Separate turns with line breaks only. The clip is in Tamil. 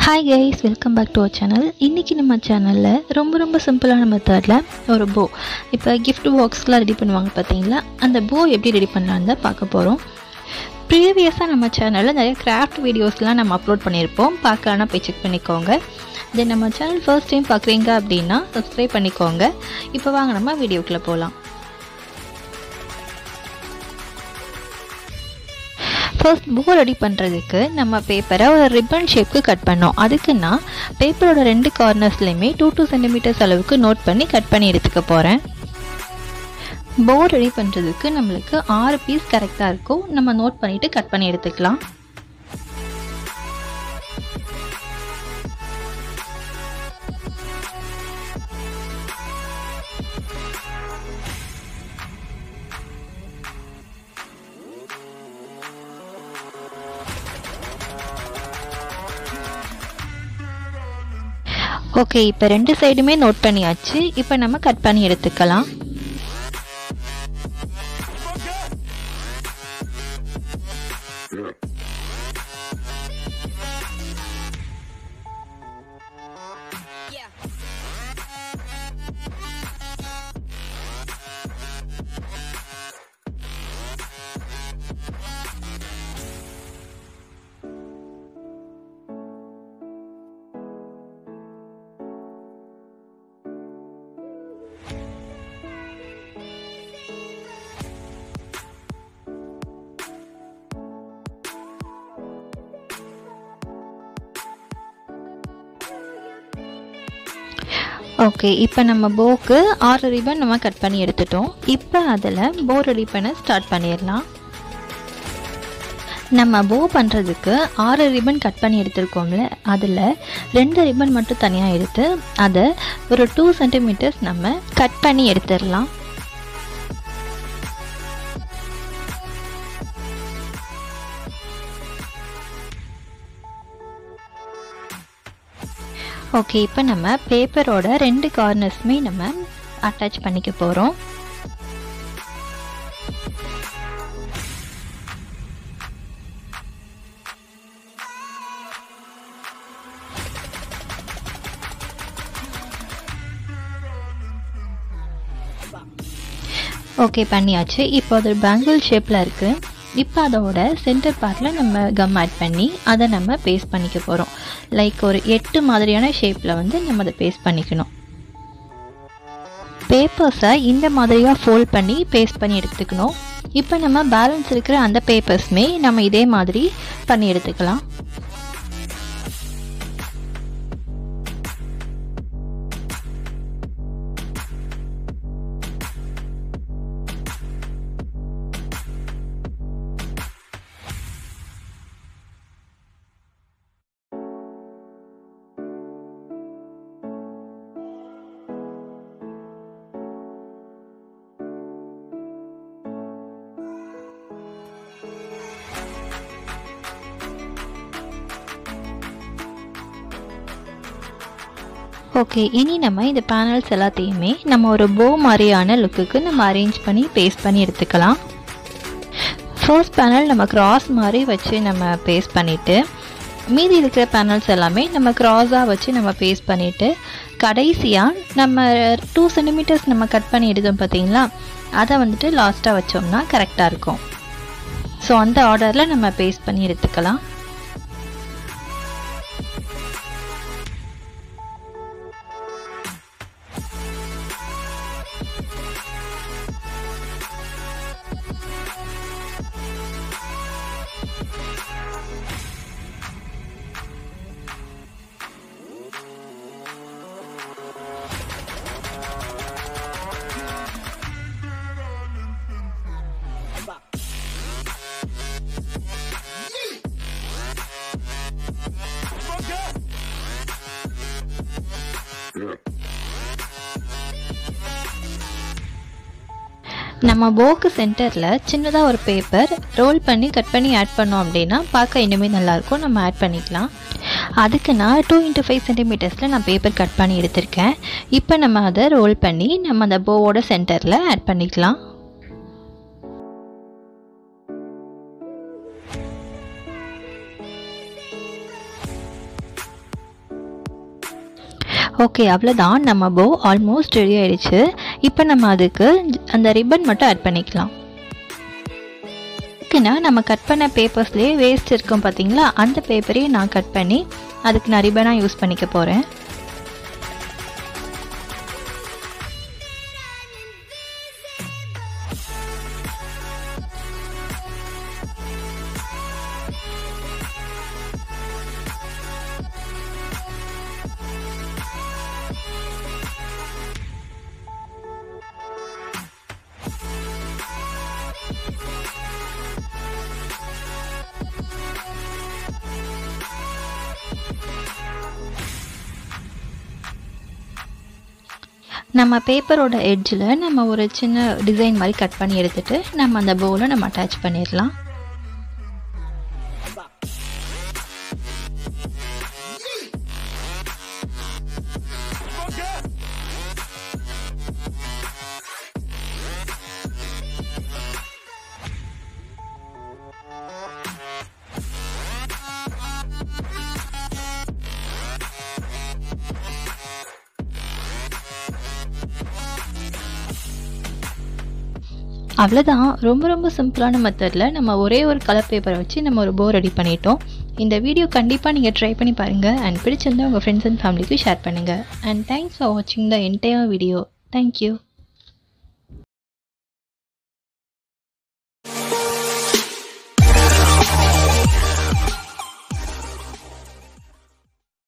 hi guys welcome back to our channel இன்றைக்கி நம்ம சேனலில் ரொம்ப ரொம்ப சிம்பிளான மெத்தடில் ஒரு போ இப்போ கிஃப்ட் பாக்ஸ்லாம் ரெடி பண்ணுவாங்க பார்த்தீங்களா அந்த போ எப்படி ரெடி பண்ணலான்னு தான் பார்க்க போகிறோம் ப்ரீவியஸாக நம்ம சேனலில் நிறைய கிராஃப்ட் வீடியோஸ்லாம் நம்ம அப்லோட் பண்ணியிருப்போம் பார்க்கலான்னா போய் செக் பண்ணிக்கோங்க தென் நம்ம சேனல் ஃபர்ஸ்ட் டைம் பார்க்குறீங்க அப்படின்னா சப்ஸ்கிரைப் பண்ணிக்கோங்க இப்போ வாங்க நம்ம வீடியோக்குள்ளே போகலாம் ஃபர்ஸ்ட் போ ரெடி பண்ணுறதுக்கு நம்ம பேப்பரை ஒரு ரிப்பன் ஷேப்க்கு கட் பண்ணோம் அதுக்கு நான் பேப்பரோட ரெண்டு கார்னர்ஸ்லையுமே டூ டூ சென்டிமீட்டர்ஸ் அளவுக்கு நோட் பண்ணி கட் பண்ணி எடுத்துக்க போகிறேன் போ ரெடி பண்ணுறதுக்கு நம்மளுக்கு ஆறு பீஸ் கரெக்டாக இருக்கும் நம்ம நோட் பண்ணிவிட்டு கட் பண்ணி எடுத்துக்கலாம் ஓகே இப்போ ரெண்டு சைடுமே நோட் பண்ணியாச்சு இப்போ நம்ம கட் பண்ணி எடுத்துக்கலாம் ஓகே இப்போ நம்ம போக்கு ஆறு ரிப்பன் நம்ம கட் பண்ணி எடுத்துட்டோம் இப்போ அதில் போ ரெடி பண்ண ஸ்டார்ட் பண்ணிடலாம் நம்ம போ பண்ணுறதுக்கு ஆறு ரிப்பன் கட் பண்ணி எடுத்திருக்கோம்ல அதில் ரெண்டு ரிப்பன் மட்டும் தனியாக எடுத்து அதை ஒரு டூ சென்டிமீட்டர்ஸ் நம்ம கட் பண்ணி எடுத்துடலாம் ஓகே இப்போ நம்ம பேப்பரோட ரெண்டு கார்னர்ஸுமே நம்ம அட்டாச் பண்ணிக்க போகிறோம் ஓகே பண்ணியாச்சு இப்போ அது பேங்கிள் ஷேப்பில் இருக்குது இப்போ அதோட சென்டர் பார்ட்டில் நம்ம கம் ஆட் பண்ணி அதை நம்ம பேஸ்ட் பண்ணிக்க போகிறோம் லைக் ஒரு எட்டு மாதிரியான ஷேப்பில் வந்து நம்ம அதை பேஸ்ட் பண்ணிக்கணும் பேப்பர்ஸை இந்த மாதிரியாக ஃபோல்ட் பண்ணி பேஸ்ட் பண்ணி எடுத்துக்கணும் இப்போ நம்ம பேலன்ஸ் இருக்கிற அந்த பேப்பர்ஸுமே நம்ம இதே மாதிரி பண்ணி எடுத்துக்கலாம் ஓகே இனி நம்ம இந்த பேனல்ஸ் எல்லாத்தையுமே நம்ம ஒரு போ மாதிரியான லுக்குக்கு நம்ம அரேஞ்ச் பண்ணி பேஸ்ட் பண்ணி எடுத்துக்கலாம் ஃபர்ஸ்ட் பேனல் நம்ம கிராஸ் மாதிரி வச்சு நம்ம பேஸ்ட் பண்ணிவிட்டு மீதி இருக்கிற பேனல்ஸ் எல்லாமே நம்ம க்ராஸாக வச்சு நம்ம பேஸ்ட் பண்ணிவிட்டு கடைசியாக நம்ம டூ சென்டிமீட்டர்ஸ் நம்ம கட் பண்ணி எடுத்தோம் பார்த்தீங்களா அதை வந்துட்டு லாஸ்ட்டாக வச்சோம்னா கரெக்டாக இருக்கும் ஸோ அந்த ஆர்டரில் நம்ம பேஸ்ட் பண்ணி எடுத்துக்கலாம் நம்ம போக்கு சென்டரில் சின்னதாக ஒரு பேப்பர் ரோல் பண்ணி கட் பண்ணி ஆட் பண்ணோம் அப்படின்னா பார்க்க இன்னுமே நல்லாயிருக்கும் நம்ம ஆட் பண்ணிக்கலாம் அதுக்கு நான் டூ இன்ட்டு ஃபைவ் சென்டிமீட்டர்ஸில் நான் பேப்பர் கட் பண்ணி எடுத்திருக்கேன் இப்போ நம்ம அதை ரோல் பண்ணி நம்ம அந்த போவோட சென்டரில் ஆட் பண்ணிக்கலாம் ஓகே அவ்வளோதான் நம்ம போ ஆல்மோஸ்ட் ரெடி ஆயிடுச்சு இப்போ நம்ம அதுக்கு அந்த ரிப்பன் மட்டும் ஆட் பண்ணிக்கலாம் ஓகேண்ணா நம்ம கட் பண்ண பேப்பர்ஸ்லேயே வேஸ்ட் இருக்கும் பார்த்தீங்களா அந்த பேப்பரையும் நான் கட் பண்ணி அதுக்கு நான் ரிப்பனாக யூஸ் பண்ணிக்க போகிறேன் நம்ம பேப்பரோட எட்ஜில் நம்ம ஒரு சின்ன டிசைன் மாதிரி கட் பண்ணி எடுத்துட்டு நம்ம அந்த பவுலை நம்ம அட்டாச் பண்ணிடலாம் அவ்வளோதான் ரொம்ப ரொம்ப சிம்பிளான மெத்தடில் நம்ம ஒரே ஒரு கலர் பேப்பரை வச்சு நம்ம ஒரு போ ரெடி பண்ணிட்டோம் இந்த வீடியோ கண்டிப்பாக நீங்கள் ட்ரை பண்ணி பாருங்கள் அண்ட் பிடிச்சிருந்தா உங்கள் ஃப்ரெண்ட்ஸ் அண்ட் ஃபேமிலிக்கு ஷேர் பண்ணுங்கள் அண்ட் தேங்க்ஸ் ஃபார் வாட்சிங் த என்டையர் வீடியோ தேங்க்யூ